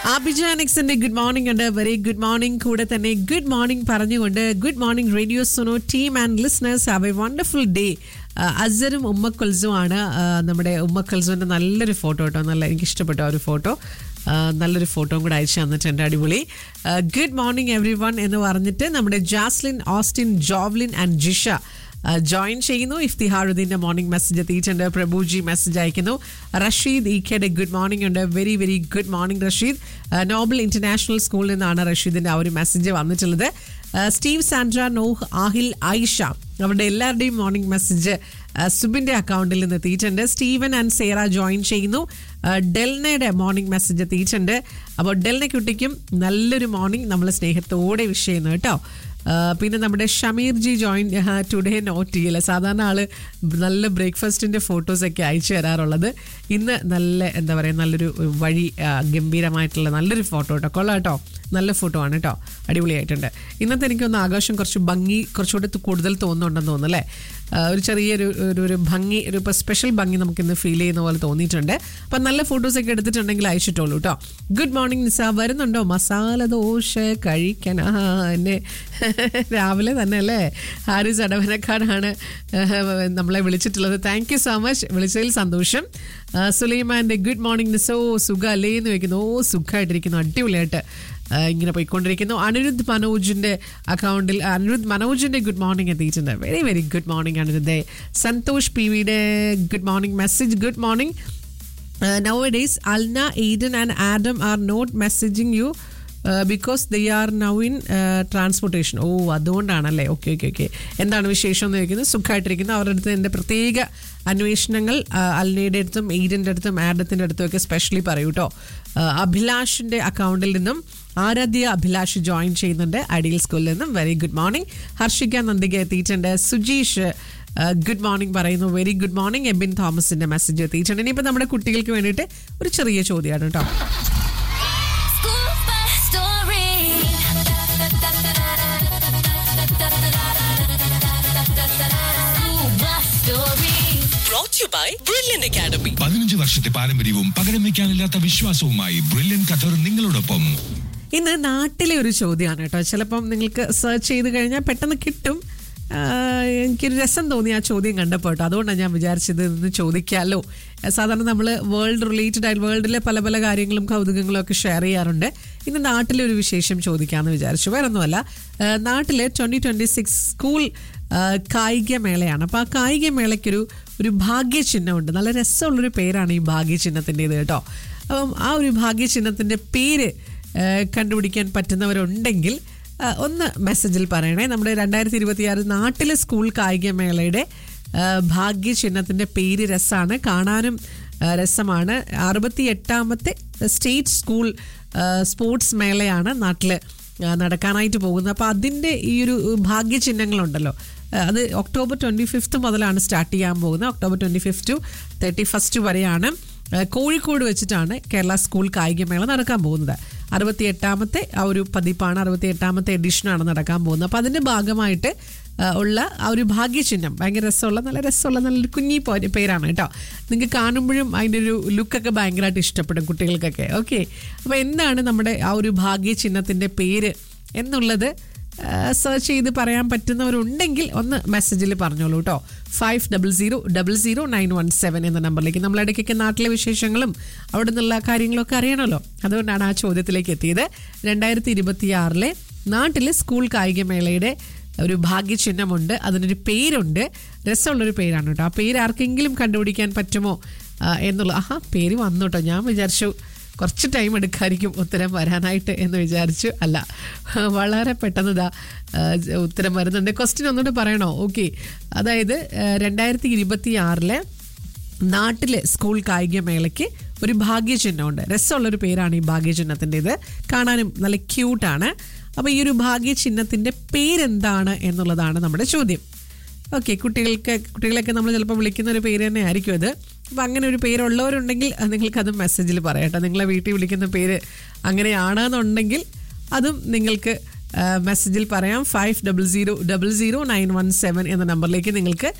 അഭിജാനിക്സിന്റെ good morning ഉണ്ട് very good morning കൂടെ തന്നെ ഗുഡ് മോർണിംഗ് പറഞ്ഞുകൊണ്ട് good morning radio Suno team and listeners have a wonderful day അസറും ഉമ്മക്കുൽസുമാണ് നമ്മുടെ ഉമ്മക്കുൽസുവിന്റെ നല്ലൊരു ഫോട്ടോ കേട്ടോ നല്ല എനിക്ക് ഇഷ്ടപ്പെട്ട ഒരു ഫോട്ടോ നല്ലൊരു ഫോട്ടോയും കൂടെ അയച്ചു തന്നിട്ടുണ്ട് അടിപൊളി ഗുഡ് മോർണിംഗ് എവറി വൺ എന്ന് പറഞ്ഞിട്ട് നമ്മുടെ Jaslin Austin Jovlin and Jisha join ചെയ്യുന്നു ഇഫ്തിഹാറുദ്ദീൻ്റെ മോർണിംഗ് മെസ്സേജ് എത്തിയിട്ടുണ്ട് പ്രഭുജി മെസ്സേജ് അയക്കുന്നു റഷീദ് ഈക്കയുടെ ഗുഡ് മോർണിംഗ് ഉണ്ട് very very good morning Rasheed Noble International സ്കൂളിൽ നിന്നാണ് റഷീദിൻ്റെ ആ ഒരു മെസ്സേജ് വന്നിട്ടുള്ളത് Steve Sandra Noah Aahil Ayisha അവരുടെ എല്ലാവരുടെയും മോർണിംഗ് മെസ്സേജ് സുബിന്റെ അക്കൗണ്ടിൽ നിന്ന് എത്തിയിട്ടുണ്ട് സ്റ്റീവൻ ആൻഡ് സേറ ജോയിൻ ചെയ്യുന്നു ഡെൽനയുടെ മോർണിംഗ് മെസ്സേജ് എത്തിയിട്ടുണ്ട് അപ്പോൾ ഡെൽന കുട്ടിക്കും നല്ലൊരു മോർണിംഗ് നമ്മൾ സ്നേഹത്തോടെ വിഷ് ചെയ്യുന്നു കേട്ടോ പിന്നെ നമ്മുടെ Shameer ji join today note ചെയ്യില്ല സാധാരണ ആള് നല്ല ബ്രേക്ക്ഫാസ്റ്റിന്റെ ഫോട്ടോസ് ഒക്കെ അയച്ചു തരാറുള്ളത് ഇന്ന് നല്ല എന്താ പറയുക നല്ലൊരു വഴി ഗംഭീരമായിട്ടുള്ള നല്ലൊരു ഫോട്ടോ കേട്ടോ കൊള്ളാം കേട്ടോ നല്ല ഫോട്ടോ ആണ് കേട്ടോ അടിപൊളിയായിട്ടുണ്ട് ഇന്നത്തെ എനിക്കൊന്ന് ആകാശം കുറച്ച് ഭംഗി കുറച്ചുകൂടെ കൂടുതൽ തോന്നുന്നുണ്ടെന്ന് തോന്നുന്നു അല്ലേ ഒരു ചെറിയൊരു ഒരു ഒരു ഭംഗി ഒരു ഇപ്പോൾ സ്പെഷ്യൽ ഭംഗി നമുക്ക് ഇന്ന് ഫീൽ ചെയ്യുന്ന പോലെ തോന്നിയിട്ടുണ്ട് അപ്പം നല്ല ഫോട്ടോസൊക്കെ എടുത്തിട്ടുണ്ടെങ്കിൽ അയച്ചിട്ടുള്ളൂ കേട്ടോ ഗുഡ് മോർണിംഗ് നിസ വരുന്നുണ്ടോ മസാല ദോശ കഴിക്കാൻ ആ എന്നെ രാവിലെ തന്നെ അല്ലേ ഹാരിസ് അടവനക്കാടാണ് നമ്മളെ വിളിച്ചിട്ടുള്ളത് താങ്ക് യു സോ മച്ച് വിളിച്ചതിൽ സന്തോഷം സുലൈമാൻ്റെ ഗുഡ് മോർണിംഗ് നിസോ സുഖ അല്ലേ എന്ന് ചോദിക്കുന്നു ഓ സുഖമായിട്ടിരിക്കുന്നു അടിപൊളിയായിട്ട് ഇങ്ങനെ പോയിക്കൊണ്ടിരിക്കുന്നു അനിരുദ്ധ് മനോജിന്റെ അക്കൗണ്ടിൽ അനിരുദ്ധ് മനോജിന്റെ ഗുഡ് മോർണിംഗ് എത്തിയിട്ടുണ്ട് വെരി വെരി ഗുഡ് മോർണിംഗ് അനിരുദ്ധേ സന്തോഷ് പി വിയുടെ good morning message good morning now days Alna Eden and Adam are not messaging you because they are now in transportation oh അതുകൊണ്ടാണല്ലേ ഓക്കെ ഓക്കെ ഓക്കെ എന്താണ് വിശേഷം എന്ന് ചോദിക്കുന്നത് സുഖമായിട്ടിരിക്കുന്നു അവരുടെ അടുത്ത് എൻ്റെ പ്രത്യേക അന്വേഷണങ്ങൾ അൽനയുടെ അടുത്തും ഈഡൻ്റെ അടുത്തും ആഡത്തിൻ്റെ അടുത്തും ഒക്കെ സ്പെഷ്യലി പറയൂ കേട്ടോ അഭിലാഷിൻ്റെ അക്കൗണ്ടിൽ നിന്നും ആരാധ്യ അഭിലാഷ് ജോയിൻ ചെയ്യുന്നുണ്ട് ഐഡിയൽ സ്കൂളിൽ നിന്നും very good morning Harshika Nandika എത്തിയിട്ടുണ്ട് സുജീഷ് ഗുഡ് മോർണിംഗ് പറയുന്നു വെരി ഗുഡ് മോർണിംഗ് എബിൻ തോമസിന്റെ മെസ്സേജ് എത്തിയിട്ടുണ്ട് ഇനിയിപ്പോൾ നമ്മുടെ കുട്ടികൾക്ക് വേണ്ടിയിട്ട് ഒരു ചെറിയ ചോദ്യമാണ് കേട്ടോ അക്കാഡമി പതിനഞ്ച് വർഷത്തെ പാരമ്പര്യവും പകരം വെക്കാനില്ലാത്ത വിശ്വാസവുമായി ബ്രില്യൻ ഖത്തർ നിങ്ങളോടൊപ്പം ഇന്ന് നാട്ടിലെ ഒരു ചോദ്യമാണ് കേട്ടോ ചിലപ്പം നിങ്ങൾക്ക് സെർച്ച് ചെയ്ത് കഴിഞ്ഞാൽ പെട്ടെന്ന് കിട്ടും എനിക്കൊരു രസം തോന്നി ആ ചോദ്യം കണ്ടപ്പോൾ കേട്ടോ അതുകൊണ്ടാണ് ഞാൻ വിചാരിച്ചത് ഇന്ന് ചോദിക്കാമല്ലോ സാധാരണ നമ്മൾ വേൾഡ് റിലേറ്റഡ് ആയിട്ട് വേൾഡിലെ പല പല കാര്യങ്ങളും കൗതുകങ്ങളും ഒക്കെ ഷെയർ ചെയ്യാറുണ്ട് ഇന്ന് നാട്ടിലെ ഒരു വിശേഷം ചോദിക്കാമെന്ന് വിചാരിച്ചു വേറെ ഒന്നുമല്ല നാട്ടിലെ ട്വൻ്റി ട്വൻ്റി സിക്സ് സ്കൂൾ കായികമേളയാണ് അപ്പോൾ ആ കായികമേളയ്ക്കൊരു ഒരു ഭാഗ്യചിഹ്നമുണ്ട് നല്ല രസമുള്ളൊരു പേരാണ് ഈ ഭാഗ്യചിഹ്നത്തിൻ്റെത് കേട്ടോ അപ്പം ആ ഒരു ഭാഗ്യചിഹ്നത്തിൻ്റെ പേര് കണ്ടുപിടിക്കാൻ പറ്റുന്നവരുണ്ടെങ്കിൽ ഒന്ന് മെസ്സേജിൽ പറയണേ നമ്മുടെ രണ്ടായിരത്തി ഇരുപത്തിയാറ് നാട്ടിലെ സ്കൂൾ കായികമേളയുടെ ഭാഗ്യചിഹ്നത്തിൻ്റെ പേര് രസമാണ് കാണാനും രസമാണ് അറുപത്തി എട്ടാമത്തെ സ്റ്റേറ്റ് സ്കൂൾ സ്പോർട്സ് മേളയാണ് നാട്ടിൽ നടക്കാനായിട്ട് പോകുന്നത് അപ്പോൾ അതിൻ്റെ ഈ ഒരു ഭാഗ്യചിഹ്നങ്ങളുണ്ടല്ലോ അത് ഒക്ടോബർ ട്വൻറ്റി ഫിഫ്ത്ത് മുതലാണ് സ്റ്റാർട്ട് ചെയ്യാൻ പോകുന്നത് October twenty fifth to thirty first വരെയാണ് കോഴിക്കോട് വെച്ചിട്ടാണ് കേരള സ്കൂൾ കായികമേള നടക്കാൻ പോകുന്നത് അറുപത്തി എട്ടാമത്തെ ആ ഒരു പതിപ്പാണ് അറുപത്തി എട്ടാമത്തെ എഡിഷനാണ് നടക്കാൻ പോകുന്നത് അപ്പോൾ അതിൻ്റെ ഭാഗമായിട്ട് ഉള്ള ആ ഒരു ഭാഗ്യചിഹ്നം ഭയങ്കര രസമുള്ള നല്ല രസമുള്ള നല്ലൊരു കുഞ്ഞി പേരാണ് കേട്ടോ നിങ്ങൾക്ക് കാണുമ്പോഴും അതിൻ്റെ ഒരു ലുക്കൊക്കെ ഭയങ്കരമായിട്ട് ഇഷ്ടപ്പെടും കുട്ടികൾക്കൊക്കെ ഓക്കെ അപ്പോൾ എന്താണ് നമ്മുടെ ആ ഒരു ഭാഗ്യചിഹ്നത്തിൻ്റെ പേര് എന്നുള്ളത് സെർച്ച് ചെയ്ത് പറയാൻ പറ്റുന്നവരുണ്ടെങ്കിൽ ഒന്ന് മെസ്സേജിൽ പറഞ്ഞോളൂ കേട്ടോ five double zero double zero nine one seven എന്ന നമ്പറിലേക്ക് നമ്മൾ ഇടയ്ക്കൊക്കെ നാട്ടിലെ വിശേഷങ്ങളും അവിടെ നിന്നുള്ള കാര്യങ്ങളൊക്കെ അറിയണമല്ലോ അതുകൊണ്ടാണ് ആ ചോദ്യത്തിലേക്ക് എത്തിയത് രണ്ടായിരത്തി ഇരുപത്തിയാറിലെ നാട്ടിലെ സ്കൂൾ കായികമേളയുടെ ഒരു ഭാഗ്യചിഹ്നമുണ്ട് അതിനൊരു പേരുണ്ട് രസമുള്ളൊരു പേരാണ് കേട്ടോ ആ പേര് ആർക്കെങ്കിലും കണ്ടുപിടിക്കാൻ പറ്റുമോ എന്നുള്ള ആഹാ പേര് വന്നു കേട്ടോ ഞാൻ വിചാരിച്ചു കുറച്ച് ടൈം എടുക്കായിരിക്കും ഉത്തരം വരാനായിട്ട് എന്ന് വിചാരിച്ചു അല്ല വളരെ പെട്ടെന്ന് ഇതാ ഉത്തരം വരുന്നുണ്ട് ക്വസ്റ്റ്യൻ ഒന്നുകൂടെ പറയണോ ഓക്കെ അതായത് രണ്ടായിരത്തി ഇരുപത്തി ആറിലെ നാട്ടിലെ സ്കൂൾ കായികമേളയ്ക്ക് ഒരു ഭാഗ്യചിഹ്നമുണ്ട് രസമുള്ളൊരു പേരാണ് ഈ ഭാഗ്യചിഹ്നത്തിൻ്റെത് കാണാനും നല്ല ക്യൂട്ടാണ് അപ്പോൾ ഈ ഒരു ഭാഗ്യചിഹ്നത്തിൻ്റെ പേരെന്താണ് എന്നുള്ളതാണ് നമ്മുടെ ചോദ്യം ഓക്കെ കുട്ടികൾക്ക് കുട്ടികളെയൊക്കെ നമ്മൾ ചിലപ്പോൾ വിളിക്കുന്ന ഒരു പേര് തന്നെ ആയിരിക്കും അത് അപ്പോൾ അങ്ങനെ ഒരു പേരുള്ളവരുണ്ടെങ്കിൽ നിങ്ങൾക്കത് മെസ്സേജിൽ പറയട്ടെ നിങ്ങളെ വീട്ടിൽ വിളിക്കുന്ന പേര് അങ്ങനെയാണെന്നുണ്ടെങ്കിൽ അതും നിങ്ങൾക്ക് മെസ്സേജിൽ പറയാം five double zero double zero nine one seven എന്ന നമ്പറിലേക്ക് നിങ്ങൾക്ക്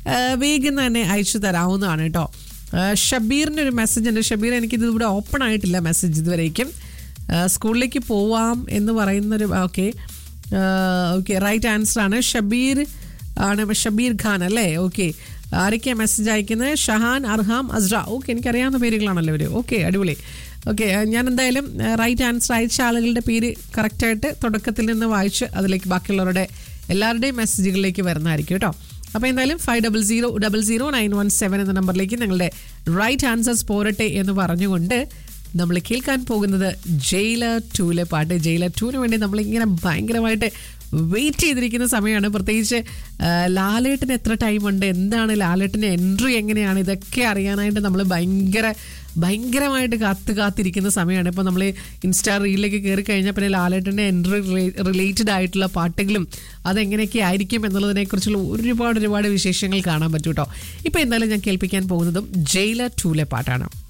വേഗം തന്നെ അയച്ചു തരാവുന്നതാണ് കേട്ടോ ഷബീറിൻ്റെ ഒരു മെസ്സേജ് ഉണ്ട് ഷബീർ എനിക്കിത് ഇവിടെ ഓപ്പൺ ആയിട്ടില്ല മെസ്സേജ് ഇതുവരേക്കും ആ, സ്കൂളിലേക്ക് പോവാം എന്ന് പറയുന്നൊരു ഓക്കെ ഓക്കെ റൈറ്റ് ആൻസർ ആണ് ഷബീർ ആണ് ഷബീർ ഖാൻ അല്ലേ ഓക്കെ ആരൊക്കെയാണ് മെസ്സേജ് അയക്കുന്നത് ഷഹാൻ അർഹാം അസ്ര ഓക്കെ എനിക്കറിയാവുന്ന പേരുകളാണല്ലോ ഇവർ ഓക്കെ അടിപൊളി ഓക്കെ ഞാൻ എന്തായാലും റൈറ്റ് ആൻസർ അയച്ച ആളുകളുടെ പേര് കറക്റ്റായിട്ട് തുടക്കത്തിൽ നിന്ന് വായിച്ച് അതിലേക്ക് ബാക്കിയുള്ളവരുടെ എല്ലാവരുടെയും മെസ്സേജുകളിലേക്ക് വരുന്നതായിരിക്കും കേട്ടോ അപ്പോൾ എന്തായാലും five double zero double zero nine one seven എന്ന നമ്പറിലേക്ക് നിങ്ങളുടെ റൈറ്റ് ആൻസേഴ്സ് പോരട്ടെ എന്ന് പറഞ്ഞുകൊണ്ട് നമ്മൾ കേൾക്കാൻ പോകുന്നത് ജയിലർ ടൂലെ പാട്ട് ജയിലർ ടൂവിന് വേണ്ടി നമ്മളിങ്ങനെ ഭയങ്കരമായിട്ട് വെയിറ്റ് ചെയ്തിരിക്കുന്ന സമയമാണ് പ്രത്യേകിച്ച് ആ, ലാലേട്ടന് എത്ര ടൈമുണ്ട് എന്താണ് ലാലേട്ടൻ്റെ എൻട്രി എങ്ങനെയാണ് ഇതൊക്കെ അറിയാനായിട്ട് നമ്മൾ ഭയങ്കര ഭയങ്കരമായിട്ട് കാത്ത് കാത്തിരിക്കുന്ന സമയമാണ് ഇപ്പോൾ നമ്മൾ ഇൻസ്റ്റാ റീലിലേക്ക് കയറി കഴിഞ്ഞാൽ പിന്നെ ലാലേട്ടൻ്റെ എൻട്രി റിലേറ്റഡ് ആയിട്ടുള്ള പാട്ടുകളും അതെങ്ങനെയൊക്കെ ആയിരിക്കും എന്നുള്ളതിനെക്കുറിച്ചുള്ള ഒരുപാട് ഒരുപാട് വിശേഷങ്ങൾ കാണാൻ പറ്റും കേട്ടോ ഇപ്പോൾ എന്തായാലും ഞാൻ കേൾപ്പിക്കാൻ പോകുന്നതും ജയിലർ ടൂലെ പാട്ടാണ്